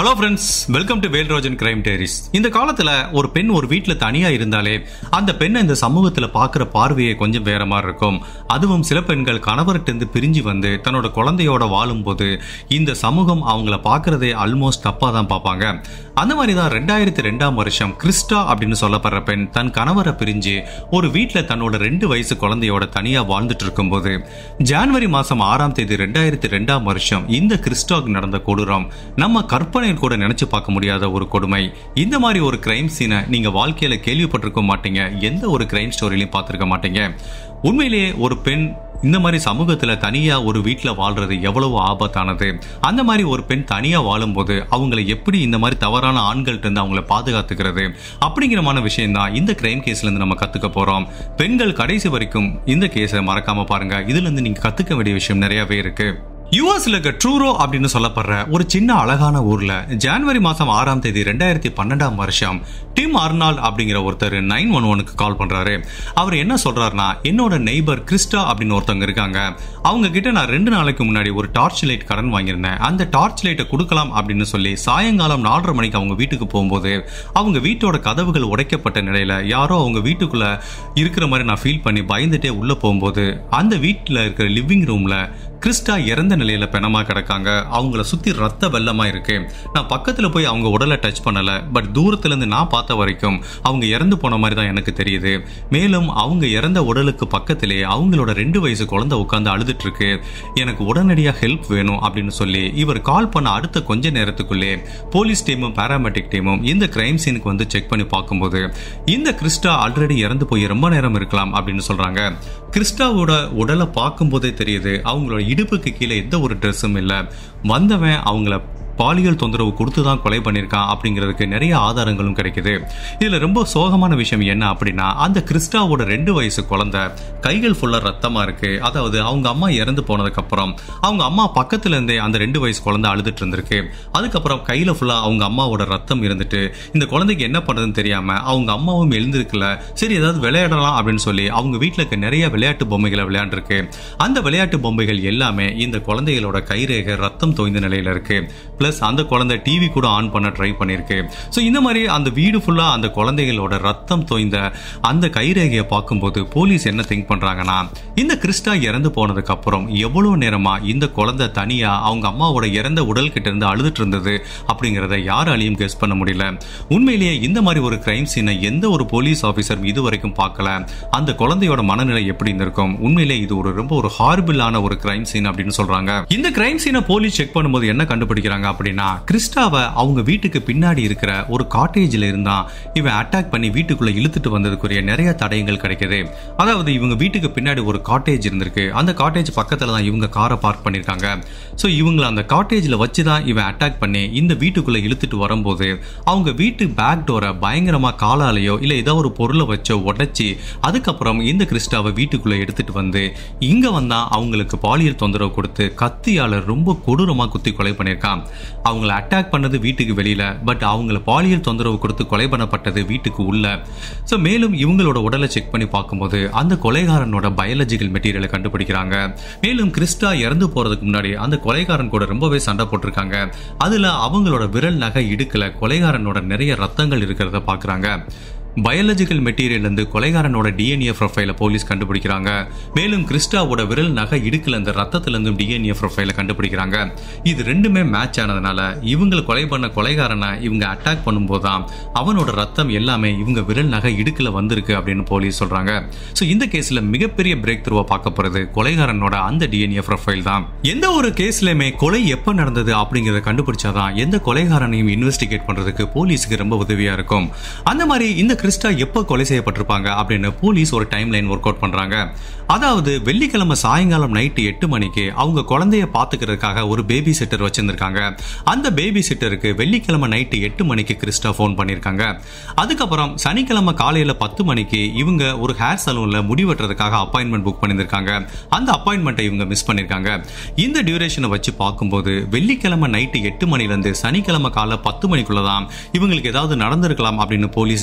hello friends welcome to Velrajan crime diaries இந்த காலத்துல ஒரு பெண் ஒரு வீட்ல தனியா இருந்தாலே அந்த பெண்ணை இந்த சமூகத்துல பாக்குற பார்வையை கொஞ்சம் வேற மாதிரி இருக்கும் அதுவும் சில பெண்கள் கணவர்கிட்ட பிரிஞ்சு வந்து தன்னோட குழந்தையோட வாழும்போது இந்த சமூகம் அவங்கள பார்க்கறதே ஆல்மோஸ்ட் தப்பா தான் பார்ப்பாங்க அந்த மாதிரி தான் ரெண்டாயிரத்தி ரெண்டாம் வருஷம் கிறிஸ்டா அப்படின்னு சொல்லப்படுற பெண் தன் கணவரை பிரிஞ்சு ஒரு வீட்ல தன்னோட ரெண்டு வயசு குழந்தையோட தனியா வாழ்ந்துட்டு இருக்கும்போது ஜான்வரி மாசம் ஆறாம் தேதி ரெண்டாயிரத்தி ரெண்டாம் வருஷம் இந்த கிறிஸ்டாக்கு நடந்த கொடூரம் நம்ம கற்பனை கூட நினைச்சு பார்க்க முடியாத ஒரு கொடுமை இந்த மாதிரி ஒரு கிரைம் சீனை நீங்க வாழ்க்கையில கேள்விப்பட்டிருக்க மாட்டீங்க எந்த ஒரு கிரைம் ஸ்டோரிலையும் பார்த்திருக்க மாட்டீங்க உண்மையிலேயே ஒரு பெண் இந்த மாதிரி சமூகத்துல தனியா ஒரு வீட்ல வாழ்றது எவ்வளவு ஆபத்தானது அந்த மாதிரி ஒரு பெண் தனியா வாழும்போது அவங்களை எப்படி இந்த மாதிரி தவறான ஆண்கள்ட்ட இருந்து அவங்கள பாதுகாத்துக்கிறது அப்படிங்கிறமான விஷயம் தான் இந்த கிரைம் கேஸ்ல இருந்து நம்ம கத்துக்க போறோம் பெண்கள் கடைசி வரைக்கும் இந்த கேஸை மறக்காம பாருங்க இதுல இருந்து நீங்க கத்துக்க வேண்டிய விஷயம் நிறையவே இருக்கு யுஎஸ்ல இருக்க ட்ரூரோ அப்படின்னு சொல்லப்படுற ஒரு சின்ன அழகான ஊர்ல ஜனவரி மாசம் ஆறாம் தேதி ரெண்டாயிரத்தி பன்னெண்டாம் வருஷம் டிம் அர்னால் அப்படிங்கிற ஒருத்தர் நைன் ஒன் ஒனுக்கு கால் பண்றாரு அவர் என்ன சொல்றாருன்னா என்னோட நெய்பர் கிறிஸ்டா அப்படின்னு ஒருத்தவங்க இருக்காங்க அவங்க கிட்ட நான் ரெண்டு நாளைக்கு முன்னாடி ஒரு டார்ச் லைட் கடன் வாங்கியிருந்தேன் அந்த டார்ச் லைட்டை கொடுக்கலாம் அப்படின்னு சொல்லி சாயங்காலம் நாலரை மணிக்கு அவங்க வீட்டுக்கு போகும்போது அவங்க வீட்டோட கதவுகள் உடைக்கப்பட்ட நிலையில யாரோ அவங்க வீட்டுக்குள்ள இருக்கிற மாதிரி நான் ஃபீல் பண்ணி பயந்துட்டே உள்ள போகும்போது அந்த வீட்டில் இருக்கிற லிவிங் ரூம்ல கிறிஸ்டா இறந்த நிலையில பெணமா கிடக்காங்க அவங்கள சுத்தி ரத்த வெள்ளமா இருக்கு நான் பக்கத்துல போய் அவங்க உடலை டச் பண்ணல பட் தூரத்துல இருந்து நான் பார்த்த வரைக்கும் அவங்க இறந்து போன மாதிரி தான் எனக்கு தெரியுது மேலும் அவங்க இறந்த உடலுக்கு பக்கத்திலே அவங்களோட ரெண்டு வயசு குழந்தை உட்காந்து அழுதுட்டு இருக்கு எனக்கு உடனடியாக ஹெல்ப் வேணும் அப்படின்னு சொல்லி இவர் கால் பண்ண அடுத்த கொஞ்ச நேரத்துக்குள்ளே போலீஸ் டீமும் பாராமெட்டிக் டீமும் இந்த கிரைம் சீனுக்கு வந்து செக் பண்ணி பார்க்கும்போது இந்த கிறிஸ்டா ஆல்ரெடி இறந்து போய் ரொம்ப நேரம் இருக்கலாம் அப்படின்னு சொல்றாங்க கிறிஸ்டாவோட உடலை பார்க்கும்போதே தெரியுது அவங்களோட இடுப்புக்கு கீழே எந்த ஒரு ட்ரெஸ்ஸும் இல்லை வந்தவன் அவங்கள பாலியல் தொந்தரவு கொடுத்து தான் கொலை பண்ணியிருக்கான் அப்படிங்கிறதுக்கு நிறைய ஆதாரங்களும் கிடைக்குது இதில் ரொம்ப சோகமான விஷயம் என்ன அப்படின்னா அந்த கிறிஸ்டாவோட ரெண்டு வயசு குழந்தை கைகள் ஃபுல்லாக ரத்தமாக இருக்கு அதாவது அவங்க அம்மா இறந்து போனதுக்கப்புறம் அவங்க அம்மா பக்கத்துல இருந்தே அந்த ரெண்டு வயசு குழந்தை அழுதுட்டு இருந்திருக்கு அதுக்கப்புறம் கையில் ஃபுல்லாக அவங்க அம்மாவோட ரத்தம் இருந்துட்டு இந்த குழந்தைக்கு என்ன பண்ணுறதுன்னு தெரியாம அவங்க அம்மாவும் எழுந்திருக்கல சரி ஏதாவது விளையாடலாம் அப்படின்னு சொல்லி அவங்க வீட்டில் இருக்க நிறைய விளையாட்டு பொம்மைகளை விளையாண்டுருக்கு அந்த விளையாட்டு பொம்மைகள் எல்லாமே இந்த குழந்தைகளோட கைரேகை ரத்தம் தோய்ந்த நிலையில இருக்கு பிளஸ் அந்த குழந்தை டிவி கூட ஆன் பண்ண ட்ரை பண்ணியிருக்கு ஸோ இந்த மாதிரி அந்த வீடு ஃபுல்லாக அந்த குழந்தைகளோட ரத்தம் தோய்ந்த அந்த கைரேகையை பார்க்கும்போது போலீஸ் என்ன திங்க் பண்ணுறாங்கன்னா இந்த கிறிஸ்டா இறந்து போனதுக்கு அப்புறம் எவ்வளோ நேரமா இந்த குழந்தை தனியா அவங்க அம்மாவோட இறந்த உடல் கிட்ட இருந்து அழுதுட்டு இருந்தது அப்படிங்கிறத யாராலையும் கெஸ் பண்ண முடியல உண்மையிலேயே இந்த மாதிரி ஒரு கிரைம் சீனை எந்த ஒரு போலீஸ் ஆஃபீஸர் இது வரைக்கும் பார்க்கல அந்த குழந்தையோட மனநிலை எப்படி இருந்திருக்கும் உண்மையிலே இது ஒரு ரொம்ப ஒரு ஹார்பிளான ஒரு கிரைம் சீன் அப்படின்னு சொல்றாங்க இந்த கிரைம் சீனை போலீஸ் செக் பண்ணும்போது என்ன கண்டுபிடிக்கிறாங்க அப்படின்னா கிறிஸ்டாவை அவங்க வீட்டுக்கு பின்னாடி இருக்கிற ஒரு காட்டேஜ்ல இருந்தா இவன் அட்டாக் பண்ணி வீட்டுக்குள்ள இழுத்துட்டு வந்ததுக்குரிய நிறைய தடயங்கள் கிடைக்குது அதாவது இவங்க வீட்டுக்கு பின்னாடி ஒரு காட்டேஜ் இருந்திருக்கு அந்த காட்டேஜ் பக்கத்துல தான் இவங்க காரை பார்க் பண்ணிருக்காங்க ஸோ இவங்களை அந்த காட்டேஜ்ல வச்சு தான் இவன் அட்டாக் பண்ணி இந்த வீட்டுக்குள்ள இழுத்துட்டு வரும்போது அவங்க வீட்டு பேக் டோரை பயங்கரமா காலாலேயோ இல்ல ஏதோ ஒரு பொருளை வச்சோ உடைச்சி அதுக்கப்புறம் இந்த கிறிஸ்டாவை வீட்டுக்குள்ள எடுத்துட்டு வந்து இங்க வந்தா அவங்களுக்கு பாலியல் தொந்தரவு கொடுத்து கத்தியால ரொம்ப கொடூரமா குத்தி கொலை பண்ணியிருக்கான் அவங்கள அட்டாக் பண்ணது வீட்டுக்கு வெளியில பட் அவங்கள பாலியல் தொந்தரவு கொடுத்து கொலை பண்ணப்பட்டது வீட்டுக்கு உள்ள ஸோ மேலும் இவங்களோட உடலை செக் பண்ணி பார்க்கும்போது அந்த கொலைகாரனோட பயாலஜிக்கல் மெட்டீரியலை கண்டுபிடிக்கிறாங்க மேலும் கிறிஸ்டா இறந்து போறதுக்கு முன்னாடி அந்த கொலைகாரன் கூட ரொம்பவே சண்டை போட்டிருக்காங்க அதுல அவங்களோட விரல் நகை இடுக்கல கொலைகாரனோட நிறைய ரத்தங்கள் இருக்கிறத பாக்குறாங்க பயாலஜிக்கல் மெட்டீரியல் இருந்து கொலைகாரனோட டிஎன்ஏ ப்ரொஃபைல போலீஸ் கண்டுபிடிக்கிறாங்க மேலும் கிறிஸ்டாவோட விரல் நகை இடுக்கல இருந்து ரத்தத்துல இருந்தும் டிஎன்ஏ ப்ரொஃபைல கண்டுபிடிக்கிறாங்க இது ரெண்டுமே மேட்ச் ஆனதுனால இவங்களை கொலை பண்ண கொலைகாரனை இவங்க அட்டாக் பண்ணும்போது தான் அவனோட ரத்தம் எல்லாமே இவங்க விரல் நகை இடுக்கல வந்திருக்கு அப்படின்னு போலீஸ் சொல்றாங்க ஸோ இந்த கேஸ்ல மிகப்பெரிய பிரேக் த்ரூவா பார்க்க போறது கொலைகாரனோட அந்த டிஎன்ஏ ப்ரொஃபைல் தான் எந்த ஒரு கேஸ்லயுமே கொலை எப்ப நடந்தது அப்படிங்கறத கண்டுபிடிச்சாதான் எந்த கொலைகாரனையும் இன்வெஸ்டிகேட் பண்றதுக்கு போலீஸுக்கு ரொம்ப உதவியா இருக்கும் அந்த மாதிரி இந்த கிறிஸ்டா எப்போ கொலை செய்யப்பட்டிருப்பாங்க அப்படின்னு போலீஸ் ஒரு டைம் லைன் ஒர்க் அவுட் பண்றாங்க அதாவது வெள்ளிக்கிழமை சாயங்காலம் நைட்டு எட்டு மணிக்கு அவங்க குழந்தைய பாத்துக்கிறதுக்காக ஒரு பேபி சிட்டர் வச்சிருந்திருக்காங்க அந்த பேபி சிட்டருக்கு வெள்ளிக்கிழமை நைட்டு எட்டு மணிக்கு கிறிஸ்டா ஃபோன் பண்ணியிருக்காங்க அதுக்கப்புறம் சனிக்கிழமை காலையில பத்து மணிக்கு இவங்க ஒரு ஹேர் சலூன்ல முடி வெட்டுறதுக்காக அப்பாயின்மெண்ட் புக் பண்ணியிருக்காங்க அந்த அப்பாயின்மெண்ட்டை இவங்க மிஸ் பண்ணியிருக்காங்க இந்த டியூரேஷனை வச்சு பார்க்கும்போது வெள்ளிக்கிழமை நைட்டு எட்டு மணிலேருந்து சனிக்கிழமை காலை பத்து மணிக்குள்ள தான் இவங்களுக்கு ஏதாவது நடந்திருக்கலாம் அப்படின்னு போலீஸ் கெஸ் பண்றாங்க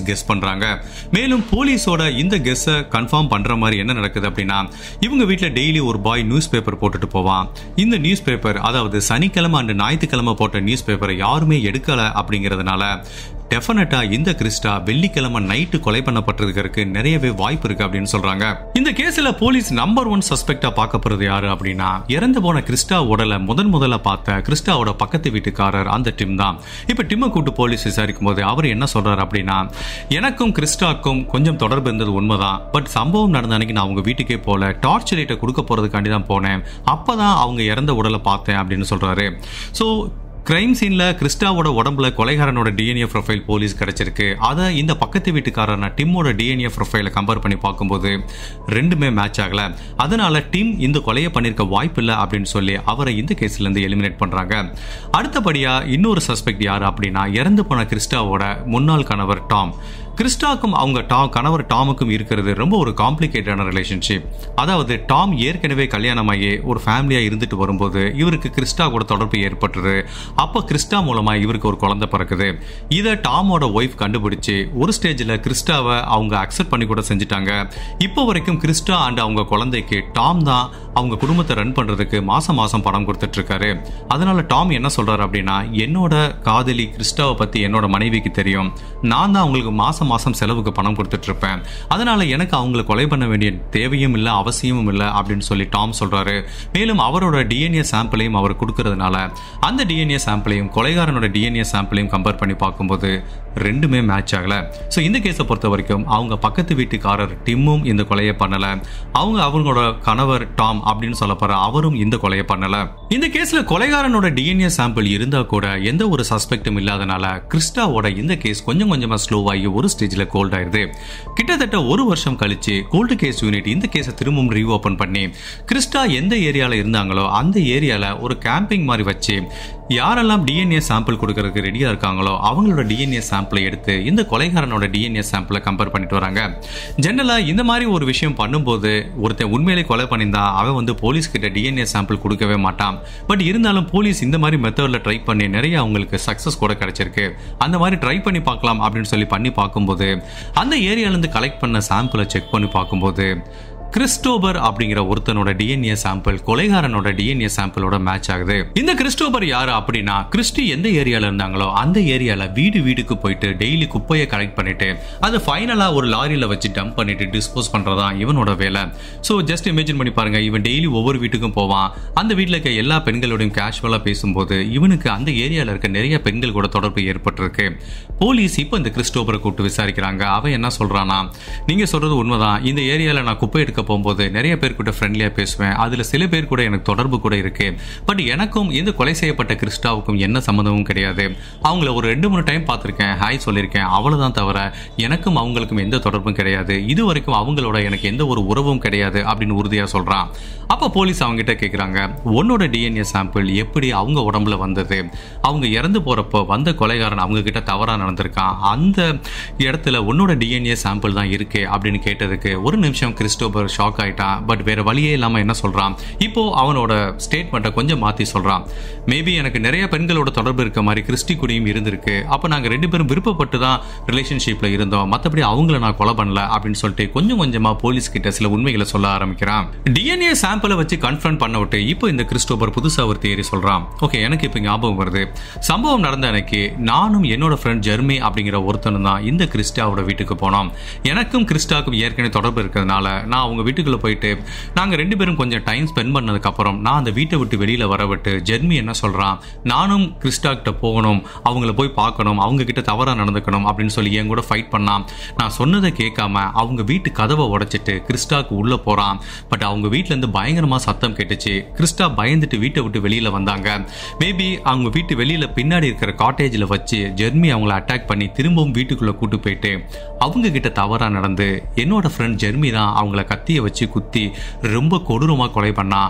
சொல்றாங்க மேலும் போலீஸோட இந்த கெஸ்ஸை கன்ஃபார்ம் பண்ற மாதிரி என்ன நடக்குது அப்படின்னா இவங்க வீட்டில் டெய்லி ஒரு பாய் நியூஸ் பேப்பர் போட்டுட்டு போவான் இந்த நியூஸ் பேப்பர் அதாவது சனிக்கிழமை அண்டு ஞாயிற்றுக்கிழமை போட்ட நியூஸ் பேப்பரை யாருமே எடுக்கல அப்படிங்கிறதுனால டெஃபினட்டா இந்த கிறிஸ்டா வெள்ளிக்கிழமை நைட்டு கொலை பண்ணப்பட்டிருக்கிறதுக்கு நிறையவே வாய்ப்பு இருக்கு அப்படின்னு சொல்றாங்க இந்த கேஸ்ல போலீஸ் நம்பர் ஒன் சஸ்பெக்டா பார்க்கப்படுறது யாரு அப்படின்னா இறந்து போன கிறிஸ்டா உடலை முதன் முதல்ல பார்த்த கிறிஸ்டாவோட பக்கத்து வீட்டுக்காரர் அந்த டிம் தான் இப்ப டிம்மை கூட்டு போலீஸ் விசாரிக்கும் போது அவர் என்ன சொல்றாரு அப்படின்னா எனக்கும் கிறிஸ்டாக்கும் கொஞ்சம் தொடர்பு இருந்தது உண்மைதான் பட் சம்பவம் நடந்த அன்னைக்கு நான் அவங்க வீட்டுக்கே போல டார்ச் லைட்டை கொடுக்க போறதுக்காண்டி தான் போனேன் அப்பதான் அவங்க இறந்த உடலை பார்த்தேன் அப்படின்னு சொல்றாரு ஸோ கிரைம் சீன்ல கிறிஸ்டாவோட உடம்புல கொலைகாரனோட டிஎன்ஏ ப்ரொஃபைல் போலீஸ் கிடைச்சிருக்கு அதை இந்த பக்கத்து வீட்டுக்காரன டிம்மோட டிஎன்ஏ ப்ரொஃபைலை கம்பேர் பண்ணி பார்க்கும்போது ரெண்டுமே மேட்ச் ஆகல அதனால டிம் இந்த கொலையை பண்ணிருக்க வாய்ப்பு இல்லை அப்படின்னு சொல்லி அவரை இந்த கேஸ்ல இருந்து எலிமினேட் பண்றாங்க அடுத்தபடியா இன்னொரு சஸ்பெக்ட் யாரு அப்படின்னா இறந்து போன கிறிஸ்டாவோட முன்னாள் கணவர் டாம் கிறிஸ்டாக்கும் அவங்க டாம் கணவர் டாமுக்கும் இருக்கிறது ரொம்ப ஒரு காம்ப்ளிகேட்டான ரிலேஷன்ஷிப் அதாவது டாம் ஏற்கனவே கல்யாணமாகி ஒரு ஃபேமிலியா இருந்துட்டு வரும்போது இவருக்கு கிறிஸ்டா கூட தொடர்பு ஏற்பட்டுரு அப்போ கிறிஸ்டா மூலமா இவருக்கு ஒரு குழந்தை பிறக்குது இதை டாமோட ஒய்ஃப் கண்டுபிடிச்சு ஒரு ஸ்டேஜில் கிறிஸ்டாவை அவங்க அக்செப்ட் பண்ணி கூட செஞ்சுட்டாங்க இப்போ வரைக்கும் கிறிஸ்டா அண்ட் அவங்க குழந்தைக்கு டாம் தான் அவங்க குடும்பத்தை ரன் பண்றதுக்கு மாசம் மாசம் பணம் கொடுத்துட்டு இருக்காரு அதனால டாம் என்ன சொல்றாரு அப்படின்னா என்னோட காதலி கிறிஸ்டாவை பத்தி என்னோட மனைவிக்கு தெரியும் நான் தான் அவங்களுக்கு மாசம் மாசம் செலவுக்கு பணம் கொடுத்துட்டு இருப்பேன் அதனால எனக்கு அவங்களை கொலை பண்ண வேண்டிய தேவையும் இல்லை அவசியமும் இல்லை அப்படின்னு சொல்லி டாம் சொல்றாரு மேலும் அவரோட டிஎன்ஏ சாம்பிளையும் அவர் கொடுக்கறதுனால அந்த டிஎன்ஏ சாம்பிளையும் கொலைகாரனோட டிஎன்ஏ சாம்பிளையும் கம்பேர் பண்ணி பார்க்கும்போது ரெண்டுமே மேட்ச் ஆகல ஸோ இந்த கேஸை பொறுத்த வரைக்கும் அவங்க பக்கத்து வீட்டுக்காரர் டிம்மும் இந்த கொலையை பண்ணல அவங்க அவங்களோட கணவர் டாம் அப்படின்னு சொல்லப்படுற அவரும் இந்த கொலையை பண்ணல இந்த கேஸ்ல கொலைகாரனோட டிஎன்ஏ சாம்பிள் இருந்தா கூட எந்த ஒரு சஸ்பெக்டும் இல்லாதனால கிறிஸ்டாவோட இந்த கேஸ் கொஞ்சம் கொஞ்சமா ஸ்லோவாகி ஒரு ஸ்டேஜ்ல கோல்ட் ஆயிருது கிட்டத்தட்ட ஒரு வருஷம் கழிச்சு கோல்டு கேஸ் யூனிட் இந்த கேஸை திரும்பவும் ரீஓபன் பண்ணி கிறிஸ்டா எந்த ஏரியால இருந்தாங்களோ அந்த ஏரியால ஒரு கேம்பிங் மாதிரி வச்சு யாரெல்லாம் டிஎன்ஏ சாம்பிள் கொடுக்கறதுக்கு ரெடியா இருக்காங்களோ அவங்களோட டிஎன்ஏ சாம்பிளை எடுத்து இந்த கொலைகாரனோட டிஎன்ஏ சாம்பிளை கம்பேர் பண்ணிட்டு வராங்க ஜெனரலா இந்த மாதிரி ஒரு விஷயம் பண்ணும்போது ஒருத்தன் உண்மையிலே கொலை பண்ணியிருந்தா அவன் வந்து போலீஸ் கிட்ட டிஎன்ஏ சாம்பிள் கொடுக்கவே மாட்டான் பட் இருந்தாலும் போலீஸ் இந்த மாதிரி மெத்தட்ல ட்ரை பண்ணி நிறைய அவங்களுக்கு சக்சஸ் கூட கிடைச்சிருக்கு அந்த மாதிரி ட்ரை பண்ணி பார்க்கலாம் அப்படின்னு சொல்லி பண்ணி பார்க்கும்போது அந்த ஏரியால இருந்து கலெக்ட் பண்ண சாம்பிளை செக் பண்ணி பார்க்கும்போது கிறிஸ்டோபர் அப்படிங்கிற ஒருத்தனோட டிஎன்ஏ சாம்பிள் கொலைகாரனோட டிஎன்ஏ சாம்பிளோட மேட்ச் ஆகுது இந்த கிறிஸ்டோபர் யாரு அப்படின்னா கிறிஸ்டி எந்த ஏரியால இருந்தாங்களோ அந்த ஏரியால வீடு வீடுக்கு போயிட்டு டெய்லி குப்பையை கலெக்ட் பண்ணிட்டு அதை ஃபைனலா ஒரு லாரியில வச்சு டம்ப் பண்ணிட்டு டிஸ்போஸ் பண்றதா இவனோட வேலை ஸோ ஜஸ்ட் இமேஜின் பண்ணி பாருங்க இவன் டெய்லி ஒவ்வொரு வீட்டுக்கும் போவான் அந்த வீட்டில் இருக்க எல்லா பெண்களோடையும் கேஷுவலா பேசும்போது இவனுக்கு அந்த ஏரியால இருக்க நிறைய பெண்கள் கூட தொடர்பு ஏற்பட்டிருக்கு போலீஸ் இப்போ இந்த கிறிஸ்டோபரை கூப்பிட்டு விசாரிக்கிறாங்க அவன் என்ன சொல்றானா நீங்க சொல்றது உண்மைதான் இந்த ஏரியால நான் குப்பை எடுக்க போகும்போது நிறைய பேர் கூட ஃப்ரெண்ட்லியா பேசுவேன் அதுல சில பேர் கூட எனக்கு தொடர்பு கூட இருக்கு பட் எனக்கும் இந்த கொலை செய்யப்பட்ட கிறிஸ்டாவுக்கும் என்ன சம்மந்தமும் கிடையாது அவங்கள ஒரு ரெண்டு மூணு டைம் பார்த்திருக்கேன் ஹாய் சொல்லியிருக்கேன் அவ்வளவுதான் தவிர எனக்கும் அவங்களுக்கும் எந்த தொடர்பும் கிடையாது இது வரைக்கும் அவங்களோட எனக்கு எந்த ஒரு உறவும் கிடையாது அப்படின்னு உறுதியா சொல்றான் அப்ப போலீஸ் அவங்க கிட்ட கேக்குறாங்க உன்னோட டிஎன்ஏ சாம்பிள் எப்படி அவங்க உடம்புல வந்தது அவங்க இறந்து போறப்போ வந்த கொலைகாரன் அவங்க கிட்ட தவறா நடந்திருக்கான் அந்த இடத்துல உன்னோட டிஎன்ஏ சாம்பிள் தான் இருக்கே அப்படின்னு கேட்டதுக்கு ஒரு நிமிஷம் கிறிஸ்டோபர் ஷாக் ஆயிட்டான் பட் வேற வழியே இல்லாம என்ன சொல்றான் இப்போ அவனோட ஸ்டேட்மெண்ட்டை கொஞ்சம் மாத்தி சொல்றான் மேபி எனக்கு நிறைய பெண்களோட தொடர்பு இருக்க மாதிரி கிறிஸ்டி குடியும் இருந்திருக்கு அப்ப நாங்க ரெண்டு பேரும் விருப்பப்பட்டு தான் ரிலேஷன்ஷிப்ல இருந்தோம் மத்தபடி அவங்கள நான் கொலை பண்ணல அப்படின்னு சொல்லிட்டு கொஞ்சம் கொஞ்சமா போலீஸ் கிட்ட சில உண்மைகளை சொல்ல ஆரம்பிக்கிறான் டிஎன்ஏ சாம்பிளை வச்சு கன்ஃபர்ம் பண்ண விட்டு இப்போ இந்த கிறிஸ்டோபர் புதுசா ஒரு தியரி சொல்றான் ஓகே எனக்கு இப்போ ஞாபகம் வருது சம்பவம் நடந்த அன்னைக்கு நானும் என்னோட ஃப்ரெண்ட் ஜெர்மி அப்படிங்கிற ஒருத்தனும் தான் இந்த கிறிஸ்டாவோட வீட்டுக்கு போனோம் எனக்கும் கிறிஸ்டாவுக்கும் ஏற்கனவே தொடர்பு இருக்கிறதுனால நான் அவங்க வீட்டுக்குள்ள போயிட்டு நாங்க ரெண்டு பேரும் கொஞ்சம் டைம் ஸ்பெண்ட் பண்ணதுக்கு அப்புறம் நான் அந்த வீட்டை விட்டு வெளியில வர விட்டு ஜெர்மி என்ன சொல்றான் நானும் கிறிஸ்டா கிட்ட போகணும் அவங்கள போய் பார்க்கணும் அவங்க கிட்ட தவறா நடந்துக்கணும் அப்படின்னு சொல்லி என் கூட ஃபைட் பண்ணான் நான் சொன்னதை கேட்காம அவங்க வீட்டு கதவை உடைச்சிட்டு கிறிஸ்டாக்கு உள்ள போறான் பட் அவங்க வீட்ல இருந்து பயங்கரமா சத்தம் கேட்டுச்சு கிறிஸ்டா பயந்துட்டு வீட்டை விட்டு வெளியில வந்தாங்க மேபி அவங்க வீட்டு வெளியில பின்னாடி இருக்கிற காட்டேஜ்ல வச்சு ஜெர்மி அவங்கள அட்டாக் பண்ணி திரும்பவும் வீட்டுக்குள்ள கூட்டு போயிட்டு அவங்க கிட்ட தவறா நடந்து என்னோட ஃப்ரெண்ட் ஜெர்மி தான் அவங்கள கத்திய வச்சு குத்தி ரொம்ப கொடூரமா கொலை பண்ணா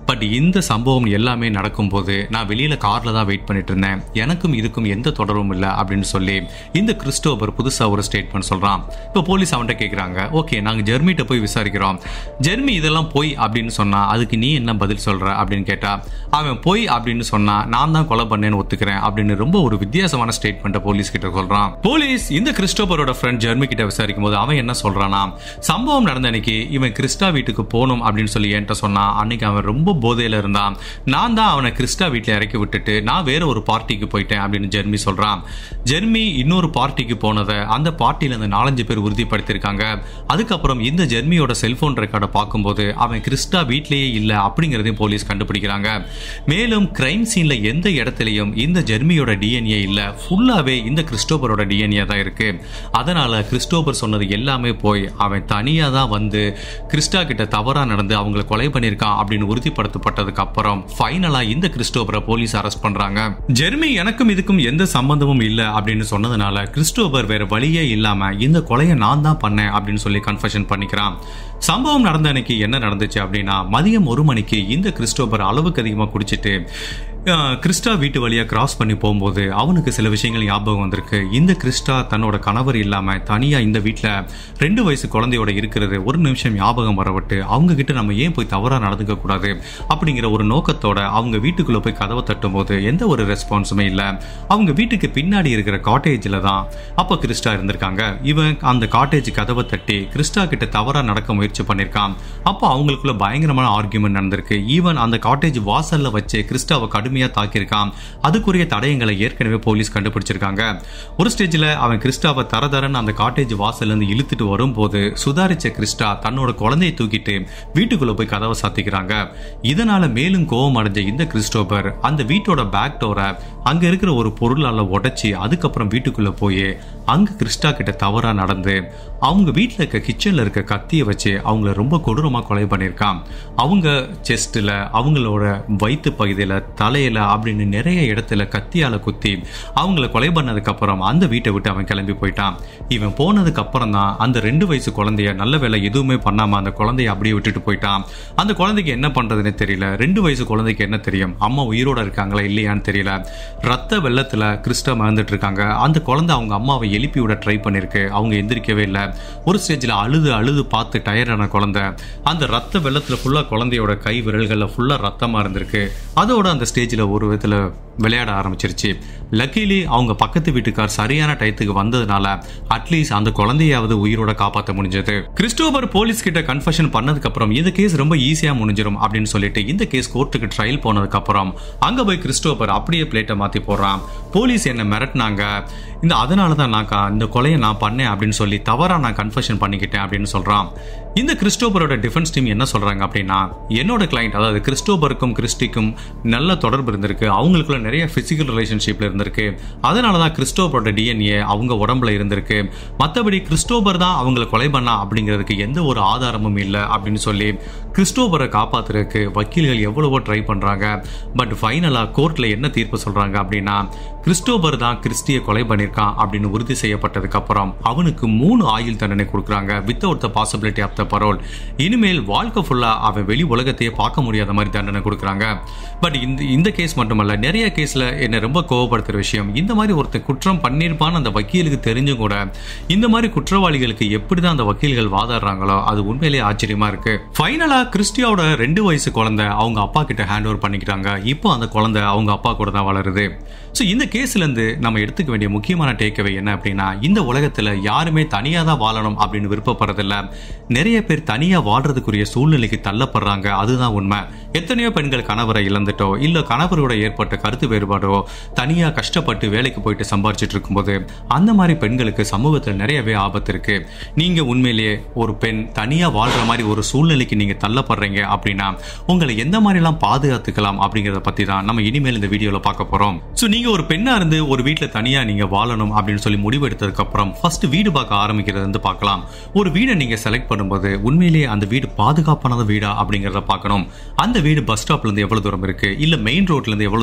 பட் இந்த சம்பவம் எல்லாமே நடக்கும்போது நான் வெளியில கார்ல தான் வெயிட் பண்ணிட்டு இருந்தேன் எனக்கும் இதுக்கும் எந்த தொடர்பும் இல்லை அப்படின்னு சொல்லி இந்த கிறிஸ்டோபர் புதுசா ஒரு ஸ்டேட்மெண்ட் சொல்றான் இப்போ போலீஸ் அவன்கிட்ட கேக்குறாங்க ஓகே நாங்க ஜெர்மிட்ட போய் விசாரிக்கிறோம் ஜெர்மி இதெல்லாம் பொய் அப்படின்னு சொன்னா அதுக்கு நீ என்ன பதில் சொல்ற அப்படின்னு கேட்டா அவன் பொய் அப்படின்னு சொன்னா நான் தான் கொலை பண்ணேன்னு ஒத்துக்கிறேன் அப்படின்னு ரொம்ப ஒரு வித்தியாசமான ஸ்டேட்மெண்ட்டை போலீஸ் கிட்ட சொல்றான் போலீஸ் இந்த கிறிஸ்டோபரோட ஃப்ரெண்ட் ஜெர்மி கிட்ட விசாரிக்கும் போது அவன் என்ன சொல்றானா சம்பவம் நடந்த அன்னைக்கு இவன் கிறிஸ்டா வீட்டுக்கு போகணும் அப்படின்னு சொல்லி என்கிட்ட சொன்னான் அன்னைக்கு அவன் ரொம்ப போதையில இருந்தான் நான் தான் அவனை கிறிஸ்டா வீட்டில் இறக்கி விட்டுட்டு நான் வேற ஒரு பார்ட்டிக்கு போயிட்டேன் அப்படின்னு ஜெர்மி சொல்றான் ஜெர்மி இன்னொரு பார்ட்டிக்கு போனதை அந்த பார்ட்டியில அந்த நாலஞ்சு பேர் உறுதிப்படுத்தியிருக்காங்க அதுக்கப்புறம் இந்த ஜெர்மியோட செல்போன் ரெக்கார்டை பார்க்கும்போது அவன் கிறிஸ்டா வீட்லயே இல்லை அப்படிங்கிறதையும் போலீஸ் கண்டுபிடிக்கிறாங்க மேலும் கிரைம் சீன்ல எந்த இடத்துலையும் இந்த ஜெர்மியோட டிஎன்ஏ இல்ல ஃபுல்லாவே இந்த கிறிஸ்டோபரோட டிஎன்ஏ தான் இருக்கு அதனால கிறிஸ்டோபர் சொன்னது எல்லாமே போய் அவன் தனியா தான் வந்து கிறிஸ்டா கிட்ட தவறா நடந்து அவங்களை கொலை பண்ணியிருக்கான் அப்படின்னு உறுதிப்படுத்தப்பட்டதுக்கு அப்புறம் ஃபைனலா இந்த கிறிஸ்டோபரை போலீஸ் அரெஸ்ட் பண்றாங்க ஜெர்மி எனக்கும் இதுக்கும் எந்த சம்பந்தமும் இல்ல அப்படின்னு சொன்னதுனால கிறிஸ்டோபர் வேற வழியே இல்லாம இந்த கொலையை நான் தான் பண்ணேன் அப்படின்னு சொல்லி கன்ஃபெஷன் பண்ணிக்கிறான் சம்பவம் நடந்த அன்னைக்கு என்ன நடந்துச்சு அப்படின்னா மதியம் ஒரு மணிக்கு இந்த கிறிஸ்டோபர் அளவுக்கு அதிகமா குடிச்சிட்டு அஹ், கிறிஸ்டா வீட்டு வழியா கிராஸ் பண்ணி போகும்போது அவனுக்கு சில விஷயங்கள் ஞாபகம் வந்திருக்கு இந்த கிறிஸ்டா தன்னோட கணவர் இல்லாம தனியா இந்த வீட்ல ரெண்டு வயசு குழந்தையோட இருக்கிறது ஒரு நிமிஷம் ஞாபகம் வரவிட்டு அவங்க கிட்ட நம்ம ஏன் போய் தவறா நடந்துக்க கூடாது அப்படிங்கிற ஒரு நோக்கத்தோட அவங்க வீட்டுக்குள்ள போய் கதவை தட்டும் போது எந்த ஒரு ரெஸ்பான்ஸுமே இல்ல அவங்க வீட்டுக்கு பின்னாடி இருக்கிற காட்டேஜ்ல தான் அப்ப கிறிஸ்டா இருந்திருக்காங்க இவன் அந்த காட்டேஜ் கதவை தட்டி கிறிஸ்டா கிட்ட தவறா நடக்க முயற்சி பண்ணிருக்கான் அப்போ அவங்களுக்குள்ள பயங்கரமான ஆர்கியூமெண்ட் நடந்திருக்கு ஈவன் அந்த காட்டேஜ் வாசல்ல வச்சு கிறிஸ்டாவை கடுமையா தாக்கியிருக்கான் அதுக்குரிய தடயங்களை ஏற்கனவே போலீஸ் கண்டுபிடிச்சிருக்காங்க ஒரு ஸ்டேஜ்ல அவன் கிறிஸ்டாவை தர தரன்னு அந்த காட்டேஜ் வாசல்ல இருந்து இழுத்துட்டு வரும்போது சுதாரிச்ச கிறிஸ்டா தன்னோட குழந்தையை தூக்கிட்டு வீட்டுக்குள்ள போய் கதவை சாத்திக்கிறாங்க இதனால மேலும் கோபம் அடைஞ்ச இந்த கிறிஸ்டோபர் அந்த வீட்டோட பேக் டோரை அங்க இருக்கிற ஒரு பொருளால உடைச்சி அதுக்கப்புறம் வீட்டுக்குள்ள போய் அங்க கிறிஸ்டா கிட்ட தவறா நடந்து அவங்க வீட்டில் இருக்க கிச்சன்ல இருக்க கத்தியை வச்சு அவங்கள ரொம்ப கொடூரமா கொலை பண்ணியிருக்கான் அவங்க செஸ்ட்ல அவங்களோட வயிற்று பகுதியில தலையில அப்படின்னு நிறைய இடத்துல கத்தியால குத்தி அவங்கள கொலை பண்ணதுக்கு அப்புறம் அந்த வீட்டை விட்டு அவன் கிளம்பி போயிட்டான் இவன் போனதுக்கு அப்புறம் தான் அந்த ரெண்டு வயசு குழந்தைய நல்ல வேலை எதுவுமே பண்ணாம அந்த குழந்தைய அப்படியே விட்டுட்டு போயிட்டான் அந்த குழந்தைக்கு என்ன பண்றதுன்னு தெரியல ரெண்டு வயசு குழந்தைக்கு என்ன தெரியும் அம்மா உயிரோட இருக்காங்களா இல்லையான்னு தெரியல ரத்த வெள்ளத்துல கிறிஸ்டா மறந்துட்டு இருக்காங்க அந்த குழந்தை அவங்க அம்மாவை எழுப்பி விட ட்ரை பண்ணிருக்கு அவங்க எந்திரிக்கவே இல்லை ஒரு ஸ்டேஜ்ல அழுது அழுது பார்த்து டயர்டான குழந்தை அந்த ரத்த வெள்ளத்துல ஃபுல்லா குழந்தையோட கை விரல்கள்ல ஃபுல்லா ரத்தமா இருந்திருக்கு அதோட அந்த ஸ்டேஜ்ல ஒரு விதத்துல விளையாட ஆரம்பிச்சிருச்சு லக்கிலி அவங்க பக்கத்து வீட்டுக்கார் சரியான டயத்துக்கு வந்ததுனால அட்லீஸ்ட் அந்த குழந்தையாவது உயிரோட காப்பாற்ற முடிஞ்சது கிறிஸ்டோபர் போலீஸ் கிட்ட கன்ஃபெஷன் பண்ணதுக்கு அப்புறம் இந்த கேஸ் ரொம்ப ஈஸியா முடிஞ்சிரும் அப்படின்னு சொல்லிட்டு இந்த கேஸ் கோர்ட்டுக்கு ட்ரையல் போனதுக்கு அப்புறம் அங்க போய் கிறிஸ்டோபர் அப்படியே பிளேட்டை மாத்தி போடுறான் போலீஸ் என்ன மிரட்டினாங்க இந்த அதனால தான் நான் கா- இந்த கொலையை நான் பண்ணேன் அப்படின்னு சொல்லி தவறா நான் கன்ஃபெஷன் பண்ணிக்கிட்டேன் அப்படின்னு சொல்றான் இந்த கிறிஸ்டோபரோட டிஃபென்ஸ் டீம் என்ன சொல்றாங்க அப்படின்னா என்னோட கிளைண்ட் அதாவது கிறிஸ்டோபருக்கும் கிறிஸ்டிக்கும் நல்ல தொடர்பு இருந்திருக்கு அவங்களுக்குள்ள நிறைய பிசிக்கல் ரிலேஷன்ஷிப்ல இருந்திருக்கு அதனால தான் கிறிஸ்டோபரோட டிஎன்ஏ அவங்க உடம்புல இருந்திருக்கு மற்றபடி கிறிஸ்டோபர் தான் அவங்கள கொலை பண்ணா அப்படிங்கிறதுக்கு எந்த ஒரு ஆதாரமும் இல்லை அப்படின்னு சொல்லி கிறிஸ்டோபரை காப்பாத்துறதுக்கு வக்கீல்கள் எவ்வளவோ ட்ரை பண்றாங்க பட் ஃபைனலா கோர்ட்ல என்ன தீர்ப்பு சொல்றாங்க அப்படின்னா கிறிஸ்டோபர் தான் கிறிஸ்டிய கொலை பண்ணியிருக்கான் அப்படின்னு உறுதி செய்யப்பட்டதுக்கு அப்புறம் அவனுக்கு மூணு ஆயுள் தண்டனை கொடுக்குறாங்க without the possibility of the parole இனிமேல் வாழ்க்கை ஃபுல்லா அவன் வெளி உலகத்தையே பார்க்க முடியாத மாதிரி தண்டனை கொடுக்குறாங்க பட் இந்த இந்த கேஸ் மட்டுமல்ல நிறைய கேஸ்ல என்ன ரொம்ப கோவப்படுத்துற விஷயம் இந்த மாதிரி ஒருத்தன் குற்றம் பண்ணியிருப்பான்னு அந்த வக்கீலுக்கு தெரிஞ்சும் கூட இந்த மாதிரி குற்றவாளிகளுக்கு எப்படி தான் அந்த வக்கீல்கள் வாதாடுறாங்களோ அது உண்மையிலேயே ஆச்சரியமா இருக்கு ஃபைனலா கிறிஸ்டியாவோட ரெண்டு வயசு குழந்தை அவங்க அப்பா கிட்ட ஹேண்ட் ஓவர் பண்ணிக்கிட்டாங்க இப்போ அந்த குழந்தை அவங்க அப்பா கூட தான் வளருது ஸோ இந்த கேஸ்ல இருந்து நம்ம எடுத்துக்க வேண்டிய முக்கியமான டேக்அவே என்ன அப்படின்னா இந்த உலகத்துல யாருமே தனியா தான் வாழணும் அப்படின்னு விருப்பப்படுறதில்ல நிறைய பேர் தனியா வாழ்றதுக்குரிய சூழ்நிலைக்கு தள்ளப்படுறாங்க அதுதான் உண்மை எத்தனையோ பெண்கள் கணவரை இழந்துட்டோ இல்ல கணவரோட ஏற்பட்ட கருத்து வேறுபாடோ தனியா கஷ்டப்பட்டு வேலைக்கு போயிட்டு சம்பாரிச்சிட்டு இருக்கும்போது அந்த மாதிரி பெண்களுக்கு சமூகத்துல நிறையவே ஆபத்து இருக்கு நீங்க உண்மையிலேயே ஒரு பெண் தனியா வாழ்ற மாதிரி ஒரு சூழ்நிலைக்கு நீங்க தள்ளப்படுறீங்க அப்படின்னா உங்களை எந்த மாதிரிலாம் பாதுகாத்துக்கலாம் அப்படிங்கறத பத்தி தான் நம்ம இனிமேல் இந்த வீடியோல பார்க்க போறோம் ஸோ நீங்க ஒரு பெண்ணா இருந்து ஒரு வீட்ல தனியா நீங்க வாழணும் அப்படின்னு சொல்லி முடிவெடுத்ததுக்கு அப்புறம் ஃபர்ஸ்ட் வீடு பார்க்க ஆரம்பிக்கிறது வந்து பார்க்கலாம் ஒரு வீடை நீங்க செலக்ட் பண்ணும்போது உண்மையிலேயே அந்த வீடு பாதுகாப்பான வீடா அப்படிங்கறத பார்க்கணும் அந்த வீடு பஸ் ஸ்டாப்ல இருந்து எவ்வளவு தூரம் இருக்கு இல்ல மெயின் ரோட்ல இருந்து எவ்வளவு தூரம் இருக்கு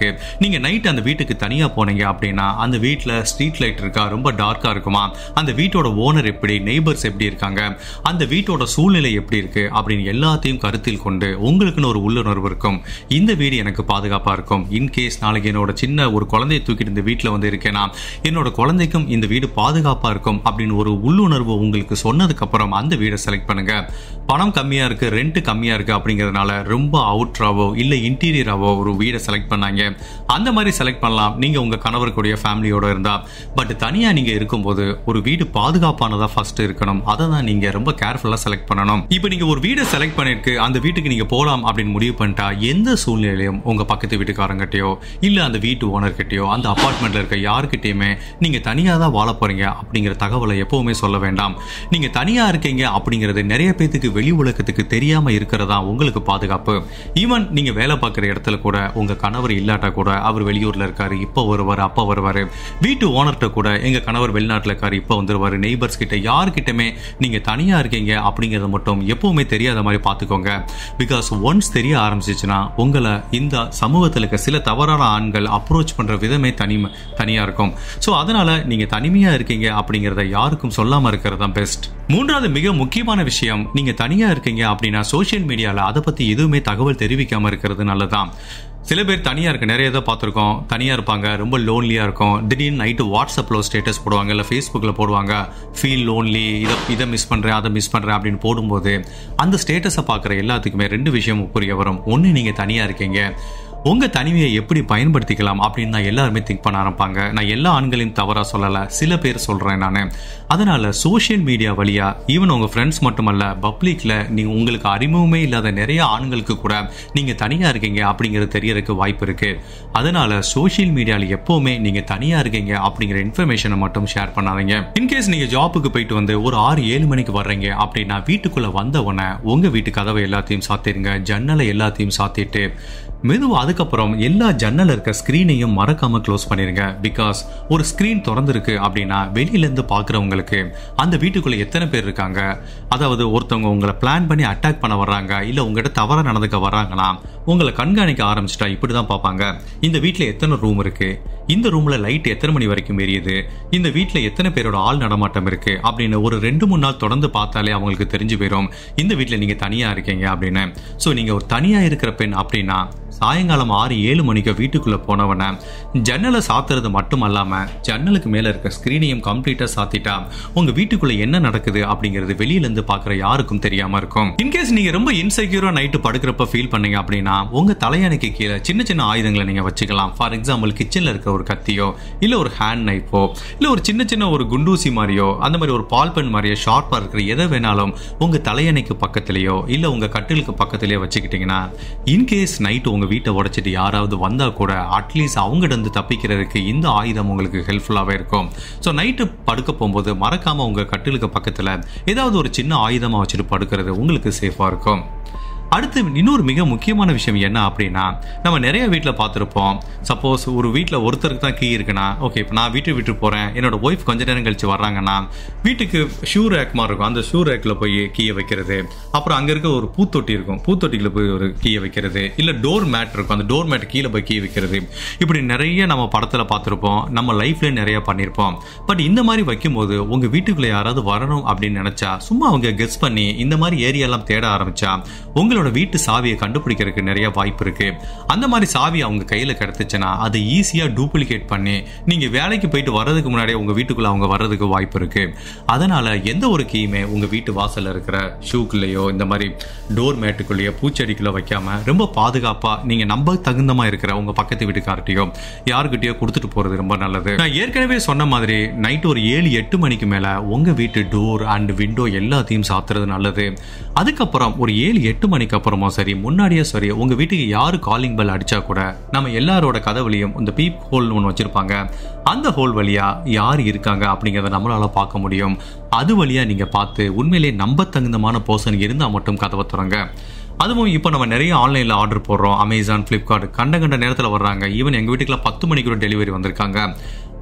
இருக்கு நீங்க நைட் அந்த வீட்டுக்கு தனியா போனீங்க அப்படின்னா அந்த வீட்டில் ஸ்ட்ரீட் லைட் இருக்கா ரொம்ப டார்க்கா இருக்குமா அந்த வீட்டோட ஓனர் எப்படி நெய்பர்ஸ் எப்படி இருக்காங்க அந்த வீட்டோட சூழ்நிலை எப்படி இருக்கு அப்படின்னு எல்லாத்தையும் கருத்தில் கொண்டு உங்களுக்குன்னு ஒரு உள்ளுணர்வு இருக்கும் இந்த வீடு எனக்கு பாதுகாப்பா இருக்கும் இன்கேஸ் நாளைக்கு என்னோட சின்ன ஒரு குழந்தையை தூக்கிட்டு இந்த வீட்டில் வந்து இருக்கேனா என்னோட குழந்தைக்கும் இந்த வீடு பாதுகாப்பா இருக்கும் அப்படின்னு ஒரு உள்ளுணர்வு உங்களுக்கு சொன்னதுக்கு அப்புறம் அந்த வீடை செலக்ட் பண்ணுங்க பணம் கம்மியா இருக்கு ரெண்ட் கம்மியா இருக்கு அப்படிங்கறதுனால ரொம்ப அவுட்ராவோ இல்ல இன்டீரியராவோ ஒரு வீடை செலக்ட் பண்ணாங்க அந்த மாதிரி செலக்ட் பண்ணலாம் நீங்க உங்க கணவருக்குடைய ஃபேமிலியோட இருந்தா பட் தனியா நீங்க இருக்கும்போது ஒரு வீடு பாதுகாப்பானதா ஃபர்ஸ்ட் இருக்கணும் அதை தான் நீங்க ரொம்ப கேர்ஃபுல்லா செலக்ட் பண்ணணும் இப்போ நீங்க ஒரு வீடை செலக்ட் பண்ணிருக்கு அந்த வீட்டுக்கு நீங்க போலாம் அப்படின்னு முடிவு பண்ணிட்டா எந்த சூழ்நிலையிலும் உங்க பக்கத்து வீட்டுக்காரங்கிட்டயோ இல்ல அந்த வீட்டு ஓனர்கிட்டயோ அந்த அபார்ட்மெண்ட்ல இருக்க யாருக்கிட்டயுமே நீங்க தனியா தான் வாழ போறீங்க அப்படிங்கிற தகவலை எப்பவுமே சொல்ல வேண்டாம் நீங்க தனியா இருக்கீங்க அப்படிங்கிறது நிறைய பேத்துக்கு வெளி உலகத்துக்கு தெரியாம இருக்கிறதா உங்களுக்கு பாதுகாப்பு ஈவன் நீங்க வேலை பார்க்குற இடத்துல கூட உங்க கணவர் இல்லாட்டா கூட அவர் வெளியூர்ல இருக்காரு இப்போ வருவார் அப்போ வருவாரு வீட்டு ஓனர்கிட்ட கூட எங்க கணவர் வெளிநாட்டுல இருக்காரு இப்போ வந்துருவாரு நெய்பர்ஸ் கிட்ட யாருக்கிட்டமே நீங்க தனியா இருக்கீங்க அப்படிங்கறது மட்டும் எப்பவுமே தெரியாத மாதிரி பார்த்துக்கோங்க பிகாஸ் ஒன்ஸ் தெரிய ஆரம்பிச்சிச்சுன்னா உங்களை இந்த சமூகத்தில் இருக்க சில தவறான ஆண்கள் அப்ரோச் பண்ற விதமே தனி தனியா இருக்கும் ஸோ அதனால நீங்க தனிமையா இருக்கீங்க அப்படிங்கறத யாருக்கும் சொல்லாம இருக்கிறது தான் பெஸ்ட் மூன்றாவது மிக முக்கியமான விஷயம் நீங்க தனியா இருக்கீங்க அப்படின்னா சோஷியல் மீடியால அதை பத்தி எதுவுமே தகவல் தெரிவிக்காம இருக்கிறது நல்லதான் சில பேர் தனியாக இருக்க நிறைய இதை பார்த்துருக்கோம் தனியாக இருப்பாங்க ரொம்ப லோன்லியாக இருக்கும் திடீர்னு நைட்டு வாட்ஸ்அப்பில் ஸ்டேட்டஸ் போடுவாங்க இல்லை ஃபேஸ்புக்கில் போடுவாங்க ஃபீல் லோன்லி இதை இதை மிஸ் பண்ணுறேன் அதை மிஸ் பண்ணுறேன் அப்படின்னு போடும்போது அந்த ஸ்டேட்டஸை பார்க்குற எல்லாத்துக்குமே ரெண்டு விஷயம் புரிய வரும் ஒன்று நீங்கள் தனியாக இருக்கீங்க உங்க தனிமையை எப்படி பயன்படுத்திக்கலாம் அப்படின்னு நான் எல்லாருமே திங்க் பண்ண ஆரம்பிப்பாங்க நான் எல்லா ஆண்களையும் தவறா சொல்லல சில பேர் சொல்றேன் நான் அதனால சோஷியல் மீடியா வழியா ஈவன் உங்க ஃப்ரெண்ட்ஸ் மட்டுமல்ல பப்ளிக்ல நீங்க உங்களுக்கு அறிமுகமே இல்லாத நிறைய ஆண்களுக்கு கூட நீங்க தனியா இருக்கீங்க அப்படிங்கிறது தெரியறதுக்கு வாய்ப்பு இருக்கு அதனால சோஷியல் மீடியால எப்பவுமே நீங்க தனியா இருக்கீங்க அப்படிங்கிற இன்ஃபர்மேஷனை மட்டும் ஷேர் பண்ணாதீங்க இன்கேஸ் நீங்க ஜாப்புக்கு போயிட்டு வந்து ஒரு ஆறு ஏழு மணிக்கு வர்றீங்க அப்படின்னா வீட்டுக்குள்ள வந்த உடனே உங்க வீட்டு கதவை எல்லாத்தையும் சாத்திருங்க ஜன்னலை எல்லாத்தையும் சாத்திட்டு மெதுவா அதுக்கப்புறம் எல்லா ஜன்னல் இருக்க ஸ்க்ரீனையும் மறக்காம க்ளோஸ் பண்ணிருங்க பிகாஸ் ஒரு ஸ்க்ரீன் திறந்திருக்கு அப்படின்னா வெளியில இருந்து பாக்குறவங்களுக்கு அந்த வீட்டுக்குள்ள எத்தனை பேர் இருக்காங்க அதாவது ஒருத்தவங்க உங்களை பிளான் பண்ணி அட்டாக் பண்ண வர்றாங்க இல்ல உங்ககிட்ட தவறா நடந்துக்க வர்றாங்கன்னா உங்களை கண்காணிக்க ஆரம்பிச்சிட்டா இப்படிதான் பார்ப்பாங்க இந்த வீட்ல எத்தனை ரூம் இருக்கு இந்த ரூம்ல லைட் எத்தனை மணி வரைக்கும் எரியுது இந்த வீட்ல எத்தனை பேரோட ஆள் நடமாட்டம் இருக்கு அப்படின்னு ஒரு ரெண்டு மூணு நாள் தொடர்ந்து பார்த்தாலே அவங்களுக்கு தெரிஞ்சு போயிடும் இந்த வீட்ல நீங்க தனியா இருக்கீங்க அப்படின்னு சோ நீங்க ஒரு தனியா இருக்கிற பெண் அப்படின்னா சாயங்காலம் ஆறு ஏழு மணிக்கு வீட்டுக்குள்ள போனவன ஜன்னலை சாத்துறது மட்டும் அல்லாம ஜன்னலுக்கு மேல இருக்க ஸ்கிரீனையும் கம்ப்ளீட்டா சாத்திட்டா உங்க வீட்டுக்குள்ள என்ன நடக்குது அப்படிங்கிறது வெளியில இருந்து பாக்குற யாருக்கும் தெரியாம இருக்கும் இன்கேஸ் நீங்க ரொம்ப இன்செக்யூரா நைட்டு படுக்கிறப்ப ஃபீல் பண்ணீங்க அப்படின்னா உங்க தலையணைக்கு கீழே சின்ன சின்ன ஆயுதங்களை நீங்க வச்சுக்கலாம் ஃபார் எக்ஸாம்பிள் கிச்சன்ல இருக்க ஒரு கத்தியோ இல்ல ஒரு ஹேண்ட் நைஃபோ இல்ல ஒரு சின்ன சின்ன ஒரு குண்டூசி மாதிரியோ அந்த மாதிரி ஒரு பால் பென் மாதிரியோ ஷார்ப்பா இருக்கிற எதை வேணாலும் உங்க தலையணைக்கு பக்கத்துலயோ இல்ல உங்க கட்டிலுக்கு பக்கத்துலயோ வச்சுக்கிட்டீங்கன்னா இன்கேஸ் நைட் உங்க வீட்டை உடைச்சிட்டு யாராவது வந்தா கூட அட்லீஸ்ட் அவங்ககிட்ட இருந்து தப்பிக்கிறதுக்கு இந்த ஆயுதம் உங்களுக்கு ஹெல்ப்ஃபுல்லாவே இருக்கும் ஸோ நைட்டு படுக்க போகும்போது மறக்காம உங்க கட்டிலுக்கு பக்கத்துல ஏதாவது ஒரு சின்ன ஆயுதமா வச்சுட்டு படுக்கிறது உங்களுக்கு சேஃபா இருக்கும் அடுத்து இன்னொரு மிக முக்கியமான விஷயம் என்ன அப்படின்னா நம்ம நிறைய வீட்டில் பார்த்துருப்போம் சப்போஸ் ஒரு வீட்டில் ஒருத்தருக்கு தான் கீ இருக்குன்னா ஓகே இப்போ நான் வீட்டை விட்டு போகிறேன் என்னோட ஒய்ஃப் கொஞ்ச நேரம் கழிச்சு வர்றாங்கன்னா வீட்டுக்கு ஷூ ரேக் மாதிரி இருக்கும் அந்த ஷூ ரேக்கில் போய் கீயை வைக்கிறது அப்புறம் அங்கே இருக்க ஒரு பூத்தொட்டி இருக்கும் பூத்தொட்டியில் போய் ஒரு கீயை வைக்கிறது இல்லை டோர் மேட் இருக்கும் அந்த டோர் மேட் கீழே போய் கீ வைக்கிறது இப்படி நிறைய நம்ம படத்தில் பார்த்துருப்போம் நம்ம லைஃப்லேயே நிறைய பண்ணியிருப்போம் பட் இந்த மாதிரி வைக்கும்போது உங்கள் வீட்டுக்குள்ளே யாராவது வரணும் அப்படின்னு நினச்சா சும்மா அவங்க கெஸ் பண்ணி இந்த மாதிரி ஏரியாலாம் தேட ஆரம்பிச்சா உங்களோட வீட்டு சாவியை கண்டுபிடிக்கிறதுக்கு நிறைய வாய்ப்பு இருக்கு அந்த மாதிரி சாவி அவங்க கையில கிடைத்துச்சுன்னா அதை ஈஸியா டூப்ளிகேட் பண்ணி நீங்க வேலைக்கு போயிட்டு வர்றதுக்கு முன்னாடியே உங்க வீட்டுக்குள்ள அவங்க வர்றதுக்கு வாய்ப்பு இருக்கு அதனால எந்த ஒரு கீயுமே உங்க வீட்டு வாசல்ல இருக்கிற ஷூக்குள்ளேயோ இந்த மாதிரி டோர் மேட்டுக்குள்ளேயோ பூச்செடிக்குள்ள வைக்காம ரொம்ப பாதுகாப்பா நீங்க நம்ப தகுந்தமா இருக்கிற உங்க பக்கத்து வீட்டுக்கார்ட்டையோ யாருக்கிட்டயோ கொடுத்துட்டு போறது ரொம்ப நல்லது நான் ஏற்கனவே சொன்ன மாதிரி நைட் ஒரு ஏழு எட்டு மணிக்கு மேல உங்க வீட்டு டோர் அண்ட் விண்டோ எல்லாத்தையும் சாத்துறது நல்லது அதுக்கப்புறம் ஒரு ஏழு எட்டு மணிக்கு அப்புறமா சரி முன்னாடியே சரி உங்க வீட்டுக்கு யாரு காலிங் பெல் அடிச்சா கூட நம்ம எல்லாரோட கதவுலையும் இந்த பீப் ஹோல்னு ஒன்று வச்சிருப்பாங்க அந்த ஹோல் வழியா யார் இருக்காங்க அப்படிங்கிறத நம்மளால பார்க்க முடியும் அது வழியா நீங்க பார்த்து உண்மையிலேயே நம்ப தகுந்தமான பர்சன் இருந்தா மட்டும் கதவை திறங்க அதுவும் இப்போ நம்ம நிறைய ஆன்லைனில் ஆர்டர் போடுறோம் அமேசான் ஃப்ளிப்கார்ட் கண்ட கண்ட நேரத்தில் வர்றாங்க ஈவன் எங்கள் வீட்டுக்குலாம் பத்து மணிக்கு டெலிவரி வந்திருக்காங்க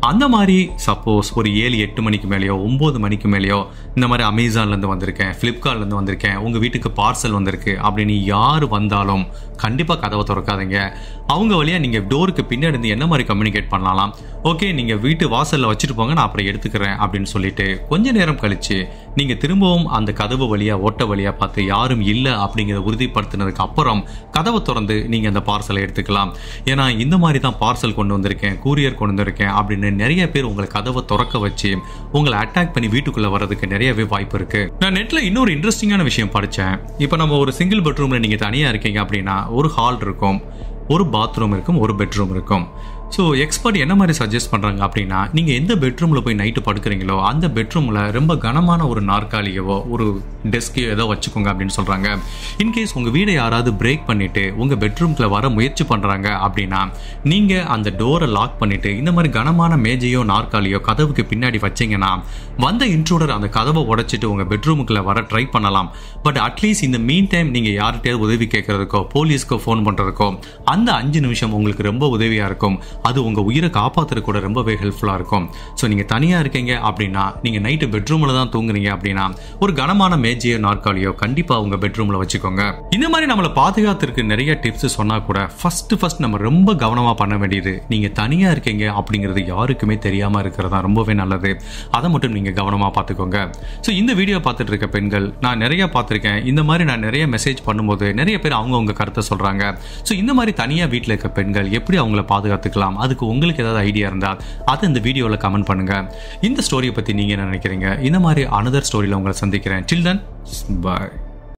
அந்த மாதிரி சப்போஸ் ஒரு ஏழு எட்டு மணிக்கு மேலேயோ ஒம்பது மணிக்கு மேலேயோ இந்த மாதிரி அமேசான்லேருந்து வந்திருக்கேன் ஃப்ளிப்கார்ட்லேருந்து வந்திருக்கேன் உங்கள் வீட்டுக்கு பார்சல் வந்திருக்கு அப்படின்னு யார் வந்தாலும் கண்டிப்பாக கதவை திறக்காதீங்க அவங்க வழியாக நீங்கள் டோருக்கு பின்னாடி இருந்து என்ன மாதிரி கம்யூனிகேட் பண்ணலாம் ஓகே நீங்கள் வீட்டு வாசலில் வச்சுட்டு போங்க நான் அப்புறம் எடுத்துக்கிறேன் அப்படின்னு சொல்லிட்டு கொஞ்ச நேரம் கழிச்சு நீங்கள் திரும்பவும் அந்த கதவு வழியாக ஓட்ட வழியாக பார்த்து யாரும் இல்லை அப்படிங்கிறத உறுதிப்படுத்தினதுக்கு அப்புறம் கதவை திறந்து நீங்கள் அந்த பார்சலை எடுத்துக்கலாம் ஏன்னா இந்த மாதிரி தான் பார்சல் கொண்டு வந்திருக்கேன் கூரியர் கொண்டு வந்திருக்கேன் அப்படின்னு நிறைய பேர் உங்களை கதவை திறக்க வச்சு உங்களை அட்டாக் பண்ணி வீட்டுக்குள்ள வர்றதுக்கு நிறையவே வாய்ப்பு இருக்கு நான் நெட்ல இன்னொரு இன்ட்ரெஸ்டிங்கான விஷயம் படிச்சேன் இப்போ நம்ம ஒரு சிங்கிள் பெட்ரூம்ல நீங்க தனியா இருக்கீங்க அப்படின்னா ஒரு ஹால் இருக்கும் ஒரு பாத்ரூம் இருக்கும் ஒரு பெட்ரூம் இருக்கும் ஸோ எக்ஸ்பர்ட் என்ன மாதிரி சஜஸ்ட் பண்ணுறாங்க அப்படின்னா நீங்கள் எந்த பெட்ரூமில் போய் நைட்டு படுக்கிறீங்களோ அந்த பெட்ரூமில் ரொம்ப கனமான ஒரு நாற்காலியவோ ஒரு டெஸ்கையோ ஏதோ வச்சுக்கோங்க அப்படின்னு சொல்கிறாங்க இன்கேஸ் உங்கள் வீடை யாராவது பிரேக் பண்ணிவிட்டு உங்கள் பெட்ரூம்குள்ளே வர முயற்சி பண்ணுறாங்க அப்படின்னா நீங்கள் அந்த டோரை லாக் பண்ணிவிட்டு இந்த மாதிரி கனமான மேஜையோ நாற்காலியோ கதவுக்கு பின்னாடி வச்சீங்கன்னா வந்த இன்ட்ரூடர் அந்த கதவை உடைச்சிட்டு உங்கள் பெட்ரூமுக்குள்ளே வர ட்ரை பண்ணலாம் பட் அட்லீஸ்ட் இந்த மீன் டைம் நீங்கள் யார்கிட்டயாவது உதவி கேட்கறதுக்கோ போலீஸ்க்கோ ஃபோன் பண்ணுறதுக்கோ அந்த அஞ்சு நிமிஷம் உங்களுக்கு ரொம்ப உதவியாக இருக்கும் அது உங்கள் உயிரை காப்பாற்றுறது கூட ரொம்பவே ஹெல்ப்ஃபுல்லாக இருக்கும் ஸோ நீங்கள் தனியாக இருக்கீங்க அப்படின்னா நீங்கள் நைட்டு பெட்ரூமில் தான் தூங்குறீங்க அப்படின்னா ஒரு கனமான மேஜையோ நாற்காலியோ கண்டிப்பாக உங்கள் பெட்ரூமில் வச்சுக்கோங்க இந்த மாதிரி நம்மளை பாதுகாத்துருக்கு நிறைய டிப்ஸ் சொன்னால் கூட ஃபர்ஸ்ட் ஃபர்ஸ்ட் நம்ம ரொம்ப கவனமாக பண்ண வேண்டியது நீங்கள் தனியாக இருக்கீங்க அப்படிங்கிறது யாருக்குமே தெரியாமல் இருக்கிறது தான் ரொம்பவே நல்லது அதை மட்டும் நீங்கள் கவனமாக பார்த்துக்கோங்க ஸோ இந்த வீடியோ பார்த்துட்டு இருக்க பெண்கள் நான் நிறைய பார்த்துருக்கேன் இந்த மாதிரி நான் நிறைய மெசேஜ் பண்ணும்போது நிறைய பேர் அவங்கவுங்க கருத்தை சொல்கிறாங்க ஸோ இந்த மாதிரி தனியாக வீட்டில் இருக்க பெண்கள் எப்படி அவங்கள பாதுகாத்துக்கலாம் அதுக்கு உங்களுக்கு ஏதாவது ஐடியா இருந்தால் அதை இந்த வீடியோவில் கமெண்ட் பண்ணுங்க இந்த ஸ்டோரியை பற்றி நீங்கள் என்ன நினைக்கிறீங்க இந்த மாதிரி அனதர் ஸ்டோரியில் உங்களை சந்திக்கிறேன் சில்ட்ரன் பாய்